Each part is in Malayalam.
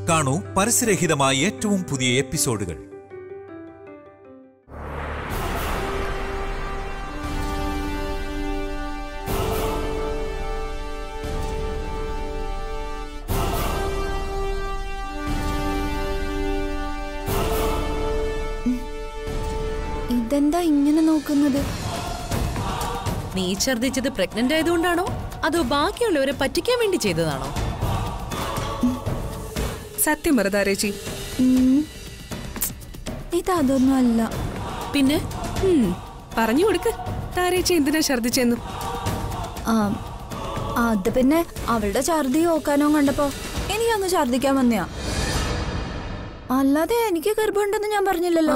കാണൂ പരസ്യരഹിതമായ ഏറ്റവും പുതിയ എപ്പിസോഡുകൾ ഇതെന്താ ഇങ്ങനെ നോക്കുന്നത് നീ ഛർദ്ദിച്ചത് പ്രഗ്നന്റ് ആയതുകൊണ്ടാണോ അതോ ബാക്കിയുള്ളവരെ പറ്റിക്കാൻ വേണ്ടി ചെയ്തതാണോ സത്യം പറ താരേച്ചി ഉം. ഇതതൊന്നും അല്ല പിന്നെ ഉം, പറഞ്ഞു കൊടുക്ക് താരേച്ചി എന്തിനാ ഛർദിച്ചെന്നു ആ, അത് പിന്നെ അവളുടെ ഛർദി ഓക്കാനോ കണ്ടപ്പോ എനിക്ക് അങ്ങ് ഛർദിക്കാൻ വന്നയാ അല്ലാതെ എനിക്ക് ഗർഭമുണ്ടെന്ന് ഞാൻ പറഞ്ഞില്ലല്ലോ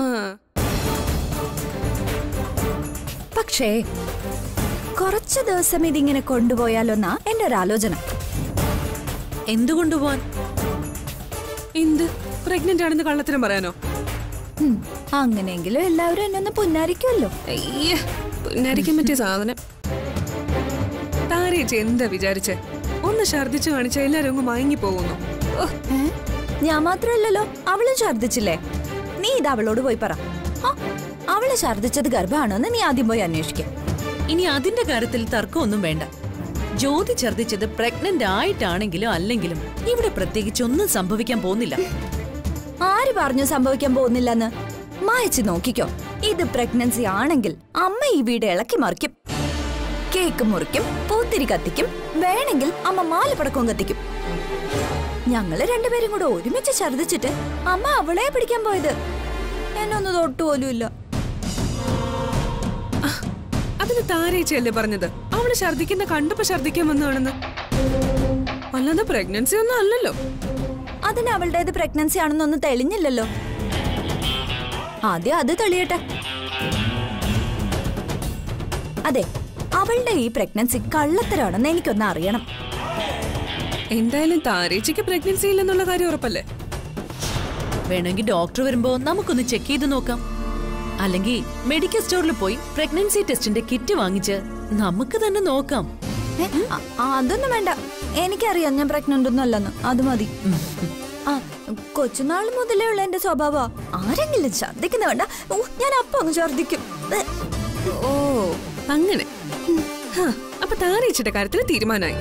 പക്ഷേ കുറച്ച് ദിവസം ഇതിങ്ങനെ കൊണ്ടുപോയാലോന്നാ എന്റെ ഒരു ആലോചന എന്തുകൊണ്ടുപോവാൻ എന്ത് പ്രഗ്നന്റ് ആണെന്ന് കള്ളത്തിനും പറയാനോ ഉം, അങ്ങനെയെങ്കിലും എല്ലാവരും എന്നെ ഒന്ന് പുന്നാരിക്കുമല്ലോ അയ്യ പുന്നാരിക്കാൻ പറ്റിയ സാധനം താരേച്ചി എന്താ വിചാരിച്ചേ ഒന്ന് ഛർദിച്ചു കാണിച്ച എല്ലാരും അങ്ങ് മയങ്ങി പോകുന്നു ഓ, ഏ? ഞാൻ മാത്രമല്ലല്ലോ അവളും ഛർദിച്ചില്ലേ നീ ഇത് അവളോട് പോയി പറ ആ, അവള് ഛർദിച്ചത് ഗർഭമാണോന്ന് നീ ആദ്യം പോയി അന്വേഷിക്കാം ഇനി അതിന്റെ കാര്യത്തിൽ തർക്കമൊന്നും വേണ്ട ജ്യോതി ഛർദ്ദിച്ചത് പ്രഗ്നന്റ് ആയിട്ടാണെങ്കിലും അല്ലെങ്കിലും ഇവിടെ പ്രത്യേകിച്ച് ഒന്നും സംഭവിക്കാൻ പോകുന്നില്ല ആര് പറഞ്ഞു സംഭവിക്കാൻ പോകുന്നില്ലെന്ന് മായച്ച് നോക്കിക്കോ ഇത് പ്രഗ്നൻസി ആണെങ്കിൽ അമ്മ ഈ വീട് ഇളക്കി മറിക്കും കേക്ക് മുറിക്കും പൂത്തിരി കത്തിക്കും വേണമെങ്കിൽ അമ്മ മാലപ്പടക്കവും കത്തിക്കും ഞങ്ങള് രണ്ടുപേരും കൂടെ ഒരുമിച്ച് ഛർദിച്ചിട്ട് അമ്മ അവളെ പിടിക്കാൻ പോയത് എന്നൊന്ന് തൊട്ടുപോലുമില്ല അതിന് താരേച്ചിയല്ലേ പറഞ്ഞത് അവള് ഛർദിക്കുന്ന കണ്ടപ്പോ ഛർദിക്കാൻ വന്നതാണെന്ന് അല്ലാതെ പ്രഗ്നൻസി ഒന്നും അല്ലല്ലോ അതിന് അവളുടേത് പ്രഗ്നൻസി ആണെന്നൊന്നും തെളിഞ്ഞില്ലല്ലോ ആദ്യം അത് തെളിയട്ടെ അതെ അവളുടെ ഈ പ്രഗ്നൻസി കള്ളത്തരാണെന്ന് എനിക്കൊന്ന് അറിയണം എന്തായാലും താരേച്ചിക്ക് പ്രഗ്നൻസി ഇല്ലെന്നുള്ള കാര്യം ഉറപ്പല്ലേ വേണമെങ്കിൽ ഡോക്ടർ വരുമ്പോ നമുക്കൊന്ന് ചെക്ക് ചെയ്ത് നോക്കാം അല്ലെങ്കിൽ മെഡിക്കൽ സ്റ്റോറിൽ പോയി പ്രഗ്നൻസി ടെസ്റ്റിന്റെ കിറ്റ് വാങ്ങിച്ച് നമുക്ക് തന്നെ നോക്കാം ഏ, അ- അതൊന്നും വേണ്ട എനിക്കറിയാം ഞാൻ പ്രഗ്നന്റ് ഒന്നും അല്ലെന്ന് അത് മതി ആ കൊച്ചുനാൾ മുതലേ ഉള്ള എന്റെ സ്വഭാവ ആരെങ്കിലും ഛർദിക്കുന്ന വേണ്ട ഓ ഞാൻ അപ്പൊ അങ്ങ് ഛർദിക്കും ഏ, ഓ അങ്ങനെ ഹാ, അപ്പൊ താരേച്ചിയുടെ കാര്യത്തിൽ തീരുമാനമായി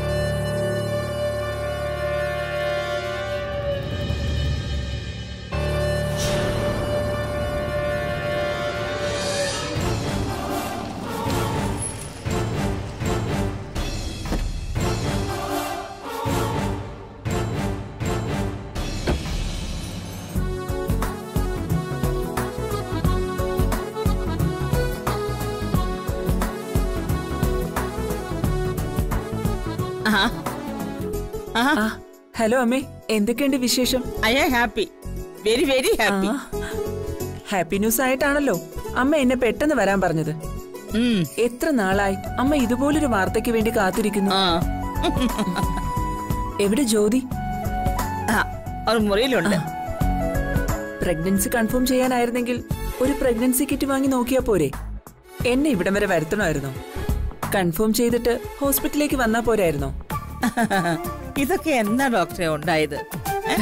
ആ, ഹലോ അമ്മേ എന്തൊക്കെയുണ്ട് വിശേഷം I am happy very very happy ആ, ഹാപ്പി ന്യൂസ് ആയിട്ടാണല്ലോ അമ്മ എന്നെ പെട്ടെന്ന് വരാൻ പറഞ്ഞത് എത്ര നാളായി അമ്മ ഇതുപോലൊരു വാർത്തയ്ക്ക് വേണ്ടി കാത്തിരിക്കുന്നു എവിടെ ജ്യോതി അവർ മുറിയിലുണ്ട് പ്രഗ്നൻസി കൺഫേം ചെയ്യാനായിരുന്നെങ്കിൽ ഒരു പ്രഗ്നൻസി കിറ്റ് വാങ്ങി നോക്കിയാ പോരെ എന്നെ ഇവിടം വരെ വരുത്തണമായിരുന്നോ കൺഫേം ചെയ്തിട്ട് ഹോസ്പിറ്റലിലേക്ക് വന്നാ പോരായിരുന്നോ ഇതൊക്കെ എന്നാ ഡോക്ടറെ ഉണ്ടായത് ഏ?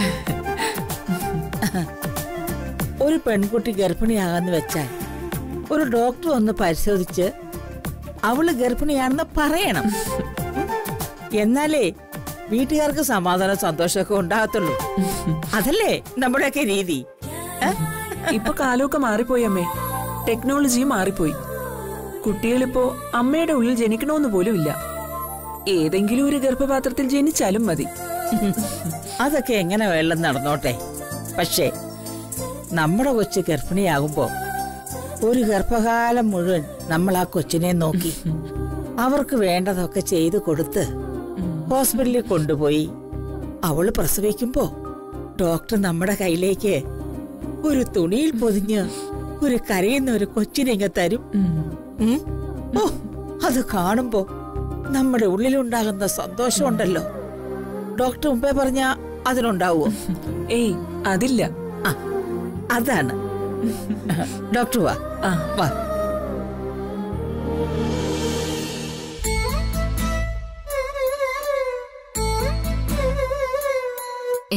ഒരു പെൺകുട്ടി ഗർഭിണിയാകാന്ന് വെച്ചാൽ ഒരു ഡോക്ടർ ഒന്ന് പരിശോധിച്ച് അവള് ഗർഭിണിയാണെന്ന് പറയണം എന്നാലേ വീട്ടുകാർക്ക് സമാധാനം സന്തോഷമൊക്കെ ഉണ്ടാകത്തുള്ളൂ അതല്ലേ നമ്മുടെയൊക്കെ രീതി ഏ? ഇപ്പൊ കാലമൊക്കെ മാറിപ്പോയി അമ്മേ ടെക്നോളജിയും മാറിപ്പോയി കുട്ടികളിപ്പോ അമ്മയുടെ ഉള്ളിൽ ജനിക്കണമെന്ന് പോലും ഇല്ല ഏതെങ്കിലും ഒരു ഗർഭപാത്രത്തിൽ ജനിച്ചാലും മതി അതൊക്കെ എങ്ങനെ വേണം നടന്നോട്ടെ പക്ഷേ നമ്മുടെ കൊച്ചു ഗർഭിണിയാകുമ്പോ ഒരു ഗർഭകാലം മുഴുവൻ നമ്മൾ ആ കൊച്ചിനെ നോക്കി അവർക്ക് വേണ്ടതൊക്കെ ചെയ്തു കൊടുത്ത് ഹോസ്പിറ്റലിൽ കൊണ്ടുപോയി അവള് പ്രസവിക്കുമ്പോ ഡോക്ടർ നമ്മുടെ കയ്യിലേക്ക് ഒരു തുണിയിൽ പൊതിഞ്ഞ് ഒരു കരയുന്ന ഒരു കൊച്ചിനെ ഇങ്ങ് തരും ഉം? ഓ അത് കാണുമ്പോ നമ്മുടെ ഉള്ളിലുണ്ടാകുന്ന സന്തോഷമുണ്ടല്ലോ ഡോക്ടർ മുമ്പേ പറഞ്ഞ അതിനുണ്ടാവുമോ ഏയ് അതില്ല ആ അതാണ് ഡോക്ടർ വാ ആ വാ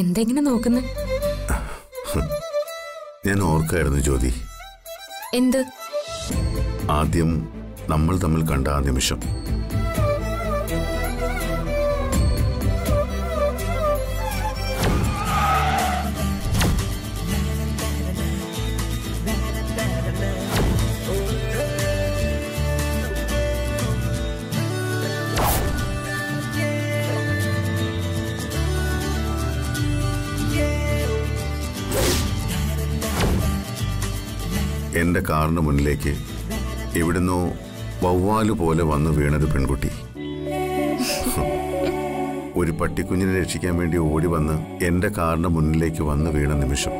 എന്തെങ്ങനെ നോക്കുന്നു ഞാൻ ഓർക്കായിരുന്നു ജ്യോതി എന്ത് ആദ്യം നമ്മൾ തമ്മിൽ കണ്ട ആ നിമിഷം എന്റെ കാറിന് മുന്നിലേക്ക് എവിടുന്നോ വവ്വാല് പോലെ വന്നു വീണൊരു പെൺകുട്ടി ഒരു പട്ടിക്കുഞ്ഞിനെ രക്ഷിക്കാൻ വേണ്ടി ഓടി വന്ന് എന്റെ കാറിന് മുന്നിലേക്ക് വന്നു വീണ നിമിഷം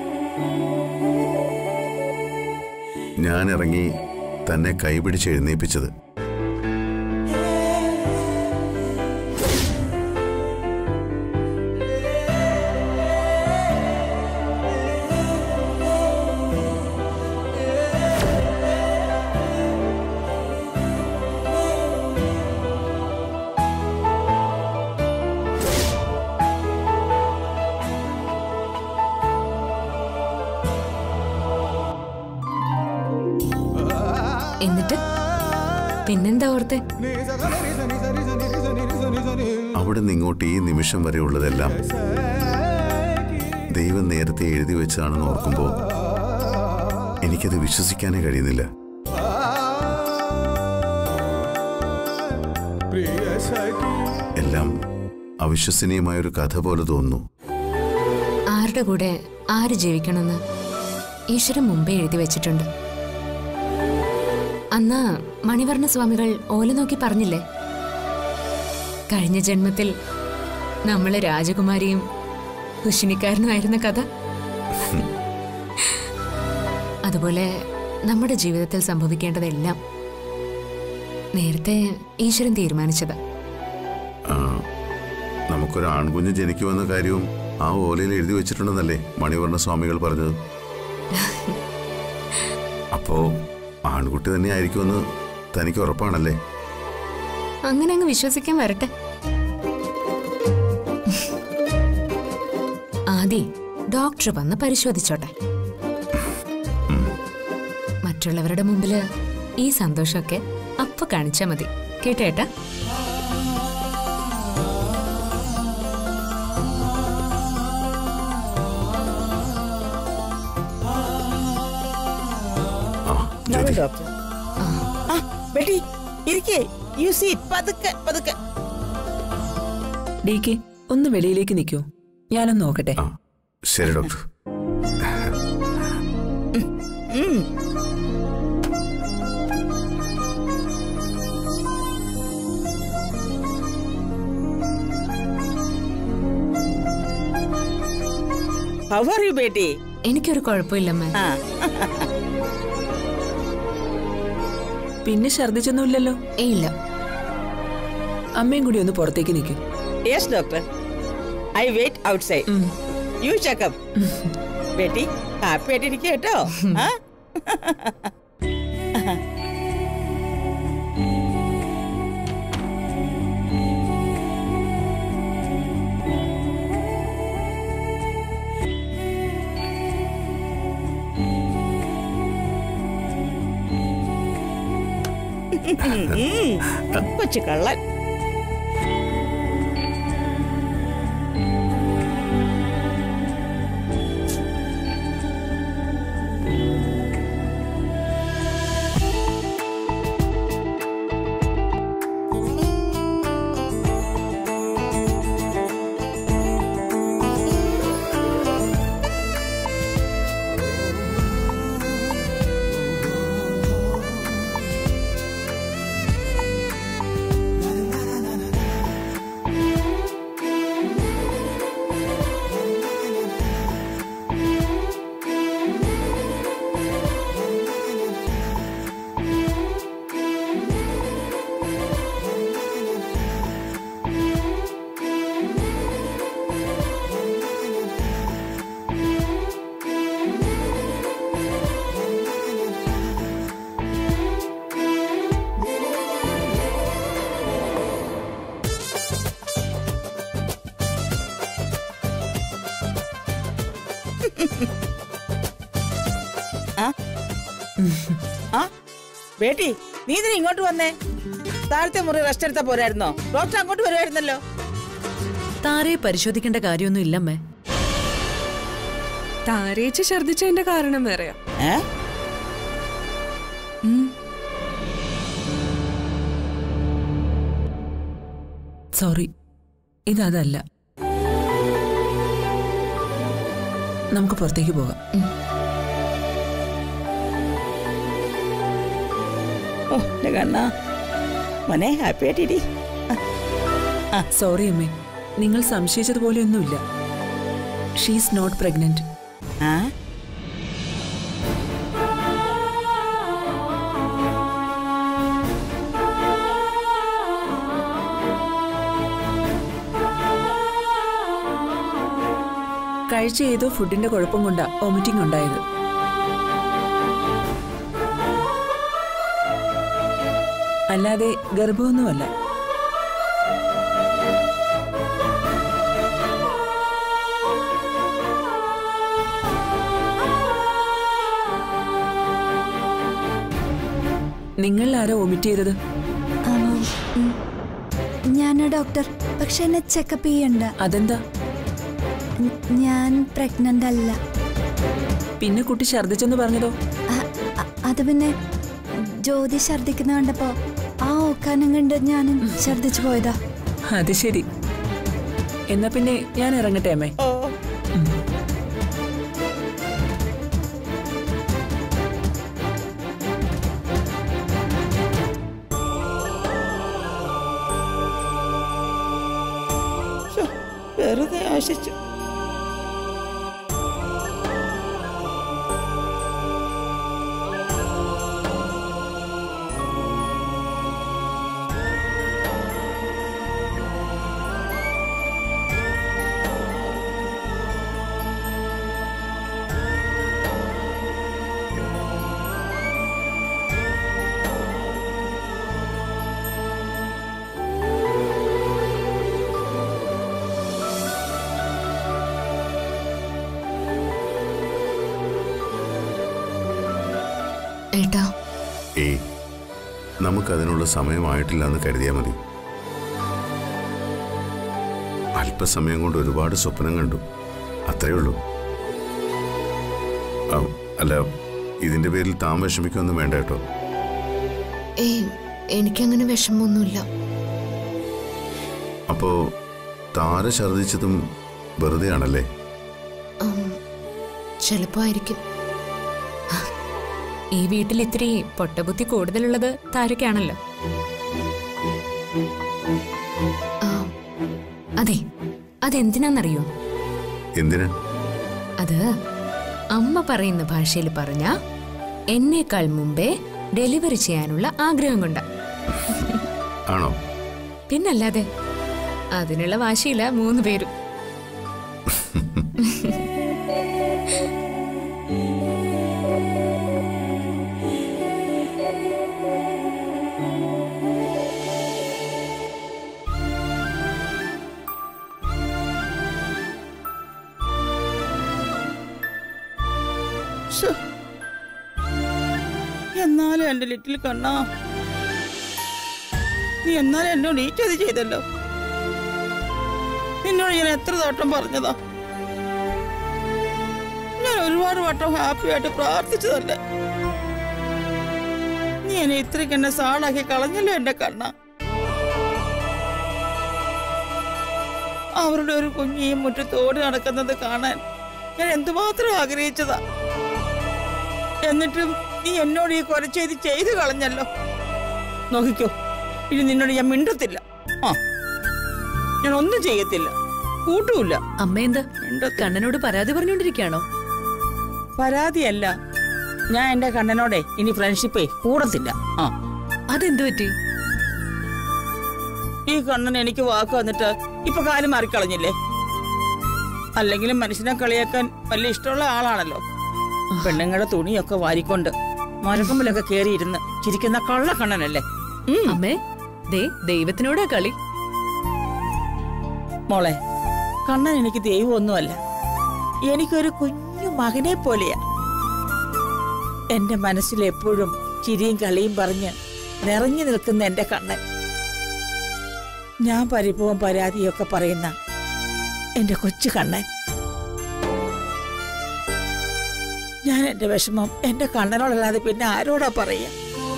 ഞാൻ ഇറങ്ങി തന്നെ കൈപിടിച്ച് എഴുന്നേൽപ്പിച്ചത് എന്നിട്ട് പിന്നെന്താ ഓർത്തെ അവിടെ നിന്ന് ഇങ്ങോട്ട് ഈ നിമിഷം വരെ ഉള്ളതെല്ലാം ദൈവം നേരത്തെ എഴുതി വെച്ചതാണെന്ന് ഓർക്കുമ്പോൾ എനിക്കത് വിശ്വസിക്കാനേ കഴിയുന്നില്ല എല്ലാം അവിശ്വസനീയമായ ഒരു കഥ പോലെ തോന്നുന്നു ആരുടെ കൂടെ ആര് ജീവിക്കണമെന്ന് ഈശ്വരൻ മുമ്പേ എഴുതി വെച്ചിട്ടുണ്ട് അന്ന് മണിവർണ്ണ സ്വാമികൾ ഓല നോക്കി പറഞ്ഞില്ലേ കഴിഞ്ഞ ജന്മത്തിൽ നമ്മള് രാജകുമാരിയും കുശിനിക്കാരനുമായിരുന്ന കഥ അതുപോലെ നമ്മുടെ ജീവിതത്തിൽ സംഭവിക്കേണ്ടതെല്ലാം നേരത്തെ ഈശ്വരൻ തീരുമാനിച്ചത് ആ, നമുക്കൊരു ആൺകുഞ്ഞ് ജനിക്കുമെന്ന കാര്യവും ആ ഓലയിൽ എഴുതി വെച്ചിട്ടുണ്ടെന്നല്ലേ മണിവർണ്ണ സ്വാമികൾ പറഞ്ഞത് അപ്പോ ആൺകുട്ടി തന്നെ ആയിരിക്കുമെന്ന് തനിക്ക് ഉറപ്പാണല്ലേ അങ്ങനെ അങ്ങ് വിശ്വസിക്കാൻ വരട്ടെ ആദി ഡോക്ടർ വന്ന് പരിശോധിച്ചോട്ടെ മറ്റുള്ളവരുടെ മുമ്പില് ഈ സന്തോഷമൊക്കെ അപ്പൊ കാണിച്ചാ മതി കേട്ടേട്ടാ ആ ജ്യോതി ഡോക്ടർ ആ ബെട്ടി ഇരിക്കേ യു സീറ്റ് പതുക്കെ പതുക്കെ ഡി കെ ഒന്ന് വെളിയിലേക്ക് നിൽക്കൂ ഞാനൊന്ന് നോക്കട്ടെ ആ ശരി ഡോക്ടർ ഹൗ ആർ യു ബേട്ടി എനിക്കൊരു കുഴപ്പമില്ലമ്മ ആ പിന്നെ ഛർദിച്ചൊന്നുമില്ലല്ലോ ഏ ഇല്ല അമ്മയും കൂടി ഒന്ന് പുറത്തേക്ക് നിൽക്കൂ yes doctor I wait outside you checkup ബേട്ടി ഹാപ്പി ആയിട്ടിരിക്കുക കേട്ടോ ആ ഉം, കൊച്ചു കള്ളൻ ആ? ആ ബേട്ടി നീ ഇതിന് ഇങ്ങോട്ട് വന്നേ താഴത്തെ മുറി റെസ്റ്റ് എടുത്താ പോരായിരുന്നോ ഡോക്ടർ അങ്ങോട്ട് വരുമായിരുന്നല്ലോ താരയെ പരിശോധിക്കേണ്ട കാര്യമൊന്നും ഇല്ലമ്മേ താരേച്ച് ഛർദിച്ചതിന്റെ കാരണം വേറെയാ ഏ സോറി ഇതല്ല നമുക്ക് പുറത്തേക്ക് പോകാം ഓ എന്റെ കണ്ണാ മോനെ ഹാപ്പി ആയിട്ടിരി സോറി അമ്മേ നിങ്ങൾ സംശയിച്ചതുപോലെയൊന്നുമില്ല ഷീസ് നോട്ട് പ്രഗ്നന്റ് ആ കഴിച്ച ഏതോ ഫുഡിന്റെ കുഴപ്പം കൊണ്ടാ വോമിറ്റിംഗ് ഉണ്ടായത് അല്ലാതെ ഗർഭമൊന്നുമല്ല നിങ്ങൾ ആരോ വോമിറ്റ് ചെയ്തത് ഞാനാ ഡോക്ടർ പക്ഷെ എന്നെ ചെക്കപ്പ് ചെയ്യണ്ട അതെന്താ ഞ- ഞാൻ പ്രഗ്നന്റ് അല്ല പിന്നെ കുട്ടി ഛർദ്ദിച്ചെന്ന് പറഞ്ഞതോ അ- അ- അത് പിന്നെ ജ്യോതി ഛർദിക്കുന്ന കണ്ടപ്പോ ആ ഓക്കാനം കണ്ട് ഞാനും ഛർദിച്ചു പോയതാ അത് ശരി എന്നാ പിന്നെ ഞാൻ ഇറങ്ങട്ടെ അമ്മേ ഓ ശ്ശോ, വെറുതെ ആശിച്ചു ഏട്ടാ ഏയ് നമുക്കതിനുള്ള സമയമായിട്ടില്ല എന്ന് കരുതിയാൽ മതി അല്പസമയം കൊണ്ട് ഒരുപാട് സ്വപ്നം കണ്ടു അത്രേ ഉള്ളൂ ആ, അല്ല ഇതിന്റെ പേരിൽ താൻ വിഷമിക്കൊന്നും വേണ്ട കേട്ടോ ഏയ് എനിക്കങ്ങനെ വിഷമമൊന്നുമില്ല അപ്പോ താര ഛർദിച്ചതും വെറുതെ ആണല്ലേ ഉം, ചിലപ്പോ ആയിരിക്കും ഈ വീട്ടിൽ ഇത്തിരി പൊട്ടബുദ്ധി കൂടുതലുള്ളത് താരക്കാണല്ലോ ആ, അതെ അതെന്തിനാന്നറിയോ എന്തിനാ അത് അമ്മ പറയുന്ന ഭാഷയിൽ പറഞ്ഞ എന്നേക്കാൾ മുമ്പേ ഡെലിവറി ചെയ്യാനുള്ള ആഗ്രഹം കൊണ്ടാ ആണോ പിന്നല്ലാതെ അതിനുള്ള വാശിയില്ല മൂന്ന് പേരും ശ്ശോ. എന്നാലും എന്റെ ലിറ്റിൽ കണ്ണാ നീ എന്നാലും എന്നോട് ഈറ്റത് ചെയ്തല്ലോ നിന്നോട് ഞാൻ എത്ര തോട്ടം പറഞ്ഞതാ ഞാൻ ഒരുപാട് വട്ടം ഹാപ്പി ആയിട്ട് പ്രാർത്ഥിച്ചതല്ലേ നീ എന്നെ ഇത്രയ്ക്ക് എന്നെ സാളാക്കി കളഞ്ഞല്ലോ എന്റെ കണ്ണ അവരുടെ ഒരു കുഞ്ഞിയും മുറ്റത്തോടി നടക്കുന്നത് കാണാൻ ഞാൻ എന്തുമാത്രം ആഗ്രഹിച്ചതാ എന്നിട്ടും നീ എന്നോട് ഈ കുറച്ചെയ്ത് ചെയ്തു കളഞ്ഞല്ലോ നോക്കിക്കോ ഇനി നിന്നോട് ഞാൻ മിണ്ടത്തില്ല ആ ഞാൻ ഒന്നും ചെയ്യത്തില്ല കൂട്ടുമില്ല അമ്മ എന്താ മിണ്ടത്തില്ല കണ്ണനോട് പരാതി പറഞ്ഞോണ്ടിരിക്കുകയാണോ പരാതിയല്ല ഞാൻ എന്റെ കണ്ണനോടെ ഇനി ഫ്രണ്ട്ഷിപ്പേ കൂടത്തില്ല ആ അതെന്തു പറ്റി ഈ കണ്ണൻ എനിക്ക് വാക്ക് വന്നിട്ട് ഇപ്പൊ കാര്യം മാറിക്കളഞ്ഞില്ലേ അല്ലെങ്കിലും മനുഷ്യനെ കളിയാക്കാൻ വലിയ ഇഷ്ടമുള്ള ആളാണല്ലോ പെണ്ണുങ്ങളുടെ തുണിയൊക്കെ വാരിക്കൊണ്ട് മരക്കൊമ്പിലൊക്കെ കേറിയിരുന്ന് ചിരിക്കുന്ന കള്ളക്കണ്ണനല്ലേ ഉം. അമ്മേ ദേ ദൈവത്തിനോടാ കളി മോളെ കണ്ണൻ എനിക്ക് ദൈവമൊന്നുമല്ല എനിക്കൊരു കുഞ്ഞു കുഞ്ഞു മകനെ പോലെയാ എന്റെ മനസ്സിൽ എപ്പോഴും ചിരിയും കളിയും പറഞ്ഞ് നിറഞ്ഞു നിൽക്കുന്ന എന്റെ കണ്ണൻ ഞാൻ പരിഭവം പരാതിയൊക്കെ പറയുന്ന എന്റെ കൊച്ചു കണ്ണൻ ഞാൻ എന്റെ വിഷമം എന്റെ കണ്ണനോടല്ലാതെ പിന്നെ ആരോടാ പറയാ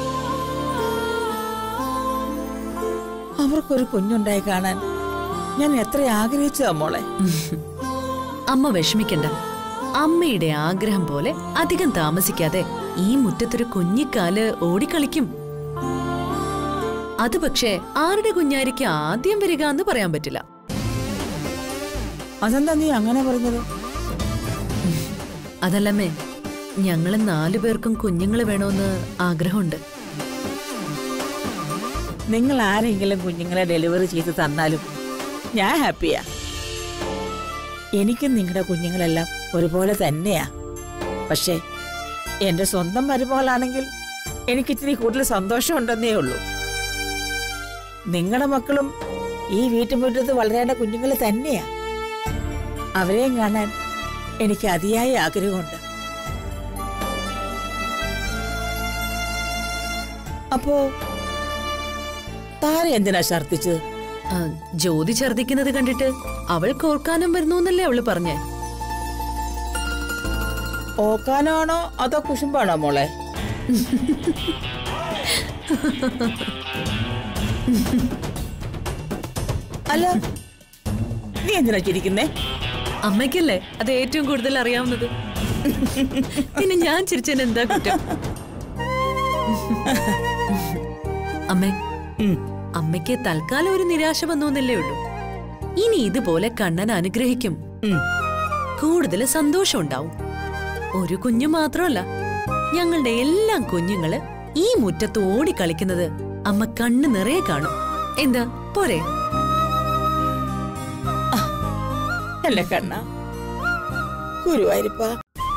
അവർക്കൊരു കുഞ്ഞുണ്ടായി കാണാൻ ഞാൻ എത്ര ആഗ്രഹിച്ചതാ മോളെ അമ്മ വിഷമിക്കണ്ട അമ്മയുടെ ആഗ്രഹം പോലെ അധികം താമസിക്കാതെ ഈ മുറ്റത്തൊരു കുഞ്ഞിക്കാല് ഓടിക്കളിക്കും അത് പക്ഷേ ആരുടെ കുഞ്ഞായിരിക്കും ആദ്യം വരിക എന്ന് പറയാൻ പറ്റില്ല അതെന്താ നീ അങ്ങനെ പറഞ്ഞത് അതല്ലമ്മേ ഞങ്ങള് നാലു പേർക്കും കുഞ്ഞുങ്ങള് വേണമെന്ന് ആഗ്രഹമുണ്ട് നിങ്ങൾ ആരെങ്കിലും കുഞ്ഞുങ്ങളെ ഡെലിവറി ചെയ്ത് തന്നാലും ഞാൻ ഹാപ്പിയാ എനിക്കും നിങ്ങളുടെ കുഞ്ഞുങ്ങളെല്ലാം ഒരുപോലെ തന്നെയാ പക്ഷേ എന്റെ സ്വന്തം മരുമകളാണെങ്കിൽ എനിക്ക് ഇത്തിരി കൂടുതൽ സന്തോഷമുണ്ടെന്നേ ഉള്ളൂ നിങ്ങളുടെ മക്കളും ഈ വീട്ടുമുറ്റത്ത് വളരേണ്ട കുഞ്ഞുങ്ങൾ തന്നെയാ അവരെയും കാണാൻ എനിക്ക് അതിയായ ആഗ്രഹമുണ്ട് അപ്പോ താര എന്തിനാ ഛർദിച്ചത് ആ, ജ്യോതി ഛർദിക്കുന്നത് കണ്ടിട്ട് അവൾ കോർക്കാനും വരുന്നു എന്നല്ലേ അവള് പറഞ്ഞേ ഓക്കാനാണോ അതോ കുശുമ്പാണോ മോളെ അല്ല നീ എന്തിനാ ചിരിക്കുന്നേ അമ്മയ്ക്കല്ലേ അത് ഏറ്റവും കൂടുതൽ അറിയാവുന്നത് പിന്നെ ഞാൻ ചിരിച്ചതിന് എന്താ കുറ്റം അമ്മേ ഉം. അമ്മയ്ക്ക് തൽക്കാലം ഒരു നിരാശ വന്നു എന്നല്ലേ ഉള്ളൂ ഇനി ഇതുപോലെ കണ്ണൻ അനുഗ്രഹിക്കും ഉം. കൂടുതൽ സന്തോഷം ഉണ്ടാവും ഒരു കുഞ്ഞു മാത്രമല്ല ഞങ്ങളുടെ എല്ലാം കുഞ്ഞുങ്ങള് ഈ മുറ്റത്ത് ഓടിക്കളിക്കുന്നത് അമ്മ കണ്ണ് നിറയെ കാണും എന്താ പോരെ അല്ല കണ്ണ ഗുരുവായിരിപ്പ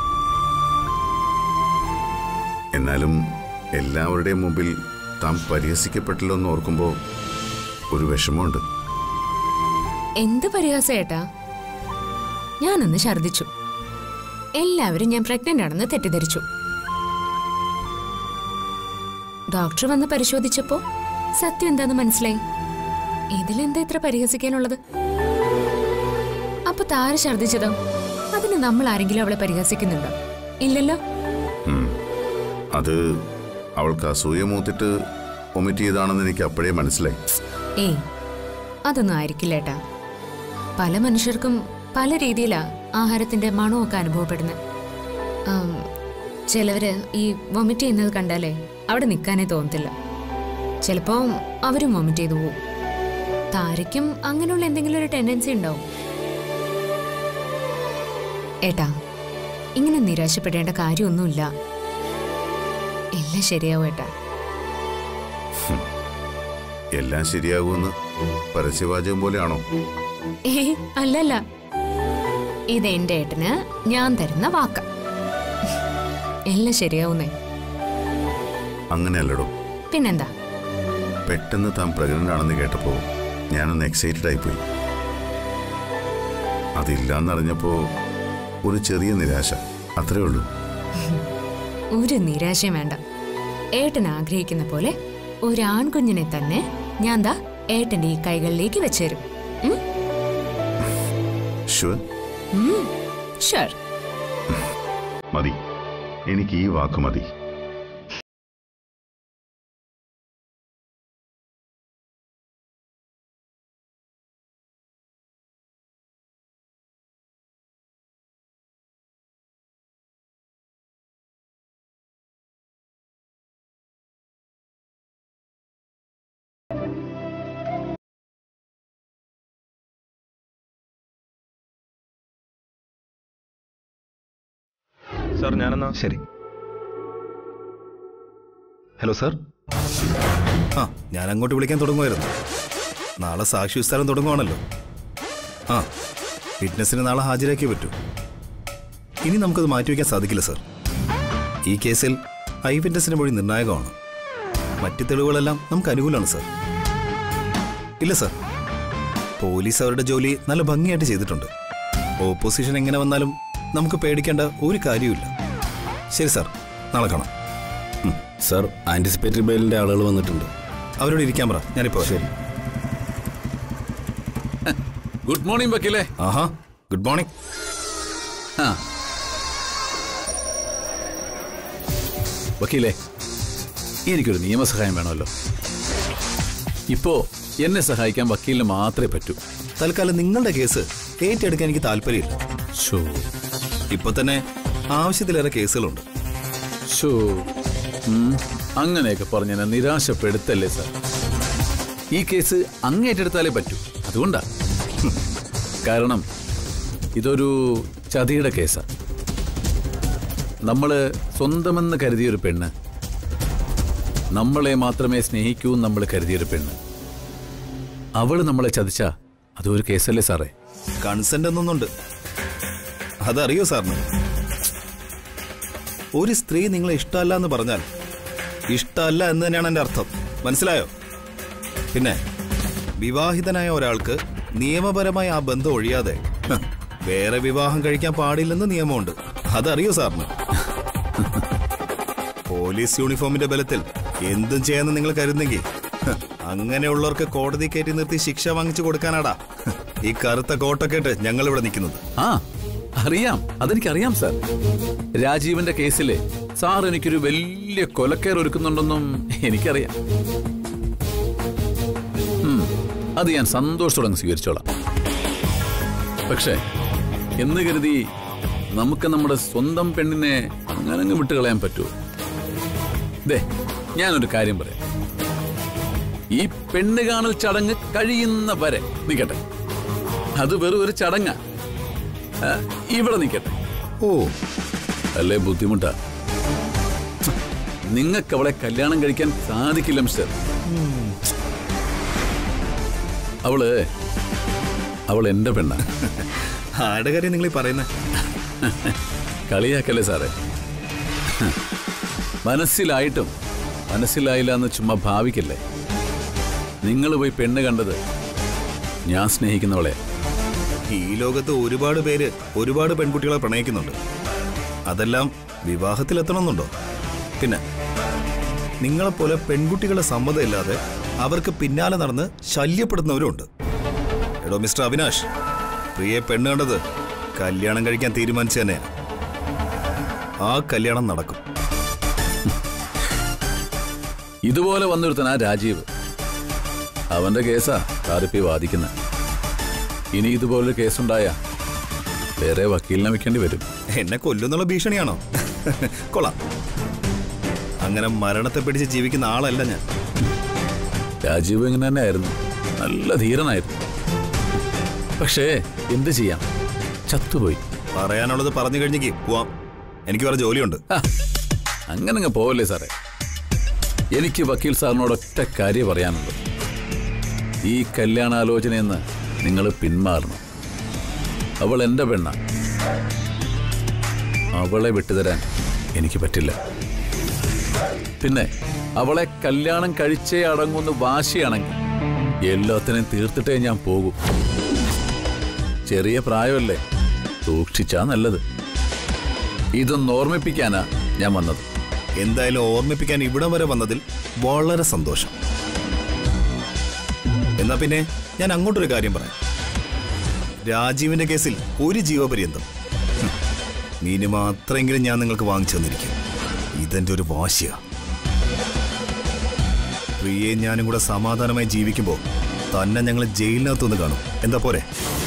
എന്നാലും എല്ലാവരുടെയും മുമ്പിൽ താൻ പരിഹസിക്കപ്പെട്ടല്ലോ എന്ന് ഓർക്കുമ്പോൾ ഒരു വിഷമമുണ്ട് എന്ത് പരിഹാസം ഏട്ടാ ഞാനൊന്ന് ഛർദിച്ചു എല്ലാവരും ഞാൻ പ്രഗ്നന്റ് ആണെന്ന് തെറ്റിദ്ധരിച്ചു ഡോക്ടർ വന്ന് പരിശോധിച്ചപ്പോ സത്യം എന്താന്ന് മനസ്സിലായി ഇതിലെന്താ ഇത്ര പരിഹസിക്കാനുള്ളത് അപ്പൊ താര ഛർദിച്ചതോ അതിന് നമ്മൾ ആരെങ്കിലും അവളെ പരിഹസിക്കുന്നുണ്ടോ ഇല്ലല്ലോ ഉം. അത് അവൾക്ക് അസൂയ മൂത്തിട്ട് ഒമിറ്റ് ചെയ്താണെന്ന് എനിക്ക് അപ്പോഴേ മനസ്സിലായി ഏയ് അതൊന്നും ആയിരിക്കില്ല ഏട്ടാ പല മനുഷ്യർക്കും പല രീതിയിലാ ആഹാരത്തിന്റെ മണമൊക്കെ അനുഭവപ്പെടുന്നത് ആം, ചിലവര് ഈ വൊമിറ്റ് ചെയ്യുന്നത് കണ്ടാലേ അവിടെ നിൽക്കാനേ തോന്നത്തില്ല ചിലപ്പോ അവരും വൊമിറ്റ് ചെയ്തു പോവും താരയ്ക്കും അങ്ങനെയുള്ള എന്തെങ്കിലും ഒരു ടെൻഡൻസി ഉണ്ടാവും ഏട്ടാ ഇങ്ങനെ നിരാശപ്പെടേണ്ട കാര്യമൊന്നുമില്ല എല്ലാം ശരിയാവും ഏട്ടാ എല്ലാം ശരിയാകുമെന്ന് പരസ്യവാചകം പോലെയാണോ ഏ അല്ലല്ല ഇത് എന്റെ ഏട്ടന് ഞാൻ തരുന്ന വാക്ക എല്ലാം ശരിയാവുന്നേ അങ്ങനെയല്ലടോ പിന്നെന്താ പെട്ടെന്ന് താൻ പ്രഗ്നന്റ് ആണെന്ന് കേട്ടപ്പോൾ ഞാനൊന്ന് എക്സൈറ്റഡ് ആയിപ്പോയി അതില്ലാന്നറിഞ്ഞപ്പോ ഒരു ചെറിയ നിരാശ അത്രേ ഉള്ളൂ ഒരു നിരാശയും വേണ്ട ഏട്ടൻ ആഗ്രഹിക്കുന്ന പോലെ ഒരു ആൺകുഞ്ഞിനെ തന്നെ ഞാൻ ദാ ഏട്ടന്റെ ഈ കൈകളിലേക്ക് വെച്ചുതരും ഉം? ഷുവർ ഉം. ഷുവർ മതി എനിക്ക് ഈ വാക്ക് മതി സാർ ഞാനെന്നാ ശരി ഹലോ സാർ ആ ഞാൻ അങ്ങോട്ട് വിളിക്കാൻ തുടങ്ങുമായിരുന്നു നാളെ സാക്ഷി വിസ്താരം തുടങ്ങുവാണല്ലോ ആ വിറ്റ്നസിന് നാളെ ഹാജരാക്കിയേ പറ്റൂ ഇനി നമുക്കത് മാറ്റിവെക്കാൻ സാധിക്കില്ല സർ ഈ കേസിൽ ഐ വിറ്റ്നസിന്റെ മൊഴി നിർണായകമാണ് മറ്റ് തെളിവുകളെല്ലാം നമുക്ക് അനുകൂലമാണ് സർ ഇല്ല സർ പോലീസ് അവരുടെ ജോലി നല്ല ഭംഗിയായിട്ട് ചെയ്തിട്ടുണ്ട് ഓപ്പോസിഷൻ എങ്ങനെ വന്നാലും നമുക്ക് പേടിക്കേണ്ട ഒരു കാര്യവുമില്ല ശരി സാർ നാളെ കാണാം സാർ ആന്റിസിപ്പേറ്ററി ബെയിലിന്റെ ആളുകൾ വന്നിട്ടുണ്ട് അവരോട് ഇരിക്കാൻ പറ ഞാനിപ്പോ ശരി ഗുഡ് മോർണിംഗ് വക്കീലേ ആഹാ ഗുഡ് മോർണിംഗ് ആ വക്കീലേ എനിക്കൊരു നിയമസഹായം വേണമല്ലോ ഇപ്പോ എന്നെ സഹായിക്കാൻ വക്കീലിന് മാത്രമേ പറ്റൂ തൽക്കാലം നിങ്ങളുടെ കേസ് ഏറ്റെടുക്കാൻ എനിക്ക് താല്പര്യമില്ല ഷോ ഇപ്പൊ തന്നെ ആവശ്യത്തിലേറെ കേസുകളുണ്ട് ഷോ ഉം, അങ്ങനെയൊക്കെ പറഞ്ഞ് എന്നെ നിരാശപ്പെടുത്തല്ലേ സാർ ഈ കേസ് അങ്ങേറ്റെടുത്താലേ പറ്റൂ അതുകൊണ്ടാ ഹും. കാരണം ഇതൊരു ചതിയുടെ കേസാ നമ്മള് സ്വന്തമെന്ന് കരുതിയൊരു പെണ്ണ് നമ്മളെ മാത്രമേ സ്നേഹിക്കൂ എന്ന് നമ്മൾ കരുതിയൊരു പെണ്ണ് അവള് നമ്മളെ ചതിച്ച അതൊരു കേസല്ലേ സാറേ കൺസെന്റ് എന്നൊന്നുണ്ട് അതറിയോ സാറിന് ഒരു സ്ത്രീ നിങ്ങളെ ഇഷ്ടമല്ല എന്ന് പറഞ്ഞാൽ ഇഷ്ടമല്ല എന്ന് തന്നെയാണ് എൻ്റെ അർത്ഥം മനസ്സിലായോ പിന്നെ വിവാഹിതനായ ഒരാൾക്ക് നിയമപരമായി ആ ബന്ധം ഒഴിയാതെ ഹ്, വേറെ വിവാഹം കഴിക്കാൻ പാടില്ലെന്ന് നിയമമുണ്ട് അതറിയോ സാറിന് പോലീസ് യൂണിഫോമിന്റെ ബലത്തിൽ എന്തും ചെയ്യാന്ന് നിങ്ങൾ കരുതെങ്കിൽ ഹ്, അങ്ങനെയുള്ളവർക്ക് കോടതി കയറ്റി നിർത്തി ശിക്ഷ വാങ്ങിച്ചു കൊടുക്കാനാടാ ഹ്, ഈ കറുത്ത കോട്ടൊക്കെ ഇട്ട് ഞങ്ങൾ ഇവിടെ നിൽക്കുന്നത് ആ അറിയാം അതെനിക്കറിയാം സാർ രാജീവന്റെ കേസില് സാർ എനിക്കൊരു വലിയ കൊലക്കേർ ഒരുക്കുന്നുണ്ടെന്നും എനിക്കറിയാം ഉം, അത് ഞാൻ സന്തോഷത്തോടെ അങ്ങ് സ്വീകരിച്ചോളാം പക്ഷേ എന്ന് കരുതി നമുക്ക് നമ്മുടെ സ്വന്തം പെണ്ണിനെ അങ്ങനെ അങ്ങ് വിട്ടുകളയാൻ പറ്റുമോ ദേ ഞാനൊരു കാര്യം പറയാം ഈ പെണ്ണ് കാണൽ ചടങ്ങ് കഴിയുന്ന വരെ നിൽക്കട്ടെ അത് വെറും ഒരു ചടങ്ങാ ആ, ഇവിടെ നിൽക്കട്ടെ ഓ അല്ലേ ബുദ്ധിമുട്ടാ നിങ്ങൾക്ക് അവളെ കല്യാണം കഴിക്കാൻ സാധിക്കില്ല മിസ്റ്റർ അവള് അവൾ എന്റെ പെണ്ണ ആരുടെ കാര്യം നിങ്ങൾ ഈ പറയുന്നത് കളിയാക്കല്ലേ സാറേ മനസ്സിലായിട്ടും മനസ്സിലായില്ല എന്ന് ചുമ്മാ ഭാവിക്കല്ലേ നിങ്ങൾ പോയി പെണ്ണ് കണ്ടത് ഞാൻ സ്നേഹിക്കുന്നവളെ ഈ ലോകത്ത് ഒരുപാട് പേര് ഒരുപാട് പെൺകുട്ടികളെ പ്രണയിക്കുന്നുണ്ട് അതെല്ലാം വിവാഹത്തിലെത്തണമെന്നുണ്ടോ പിന്നെ നിങ്ങളെപ്പോലെ പെൺകുട്ടികളുടെ സമ്മതമില്ലാതെ അവർക്ക് പിന്നാലെ നടന്ന് ശല്യപ്പെടുന്നവരുണ്ട് എടോ മിസ്റ്റർ അവിനാഷ് പ്രിയെ പെണ്ണ് കണ്ടത് കല്യാണം കഴിക്കാൻ തീരുമാനിച്ചു തന്നെയാണ് ആ കല്യാണം നടക്കും ഇതുപോലെ വന്നൊരുത്തനാ രാജീവ് അവന്റെ കേസാ സാറിപ്പി വാദിക്കുന്നത് ഇനി ഇതുപോലൊരു കേസുണ്ടായ വേറെ വക്കീലിനെ വെക്കേണ്ടി വരും എന്നെ കൊല്ലുന്നുള്ള ഭീഷണിയാണോ കൊള്ളാം അങ്ങനെ മരണത്തെ പിടിച്ച് ജീവിക്കുന്ന ആളല്ല ഞാൻ രാജീവ് ഇങ്ങനെ തന്നെ ആയിരുന്നു നല്ല ധീരനായിരുന്നു പക്ഷേ എന്ത് ചെയ്യാം ചത്തുപോയി പറയാനുള്ളത് പറഞ്ഞു കഴിഞ്ഞേക്ക് പോവാം എനിക്ക് വേറെ ജോലിയുണ്ട് അങ്ങനെ അങ്ങ് പോവല്ലേ സാറേ എനിക്ക് വക്കീൽ സാറിനോട് ഒറ്റ കാര്യം പറയാനുള്ളൂ ഈ കല്യാണാലോചനയെന്ന് നിങ്ങൾ പിന്മാറണം അവൾ എൻ്റെ പെണ്ണ അവളെ വിട്ടുതരാൻ എനിക്ക് പറ്റില്ല പിന്നെ അവളെ കല്യാണം കഴിച്ചേ അടങ്ങുന്ന വാശിയാണെങ്കിൽ എല്ലാത്തിനെയും തീർത്തിട്ടേ ഞാൻ പോകൂ ചെറിയ പ്രായമല്ലേ സൂക്ഷിച്ചാ നല്ലത് ഇതൊന്ന് ഓർമ്മിപ്പിക്കാനാ ഞാൻ വന്നത് എന്തായാലും ഓർമ്മിപ്പിക്കാൻ ഇവിടം വരെ വന്നതിൽ വളരെ സന്തോഷം എന്നാ പിന്നെ ഞാൻ അങ്ങോട്ടൊരു കാര്യം പറയാം രാജീവിന്റെ കേസിൽ ഒരു ജീവപര്യന്തം ഹും, മീന് മാത്രമെങ്കിലും ഞാൻ നിങ്ങൾക്ക് വാങ്ങിച്ചു തന്നിരിക്കും ഇതെന്റെ ഒരു വാശിയാ പ്രിയെ ഞാനും കൂടെ സമാധാനമായി ജീവിക്കുമ്പോൾ തന്നെ ഞങ്ങൾ ജയിലിനകത്തുനിന്ന് കാണും എന്താ പോരെ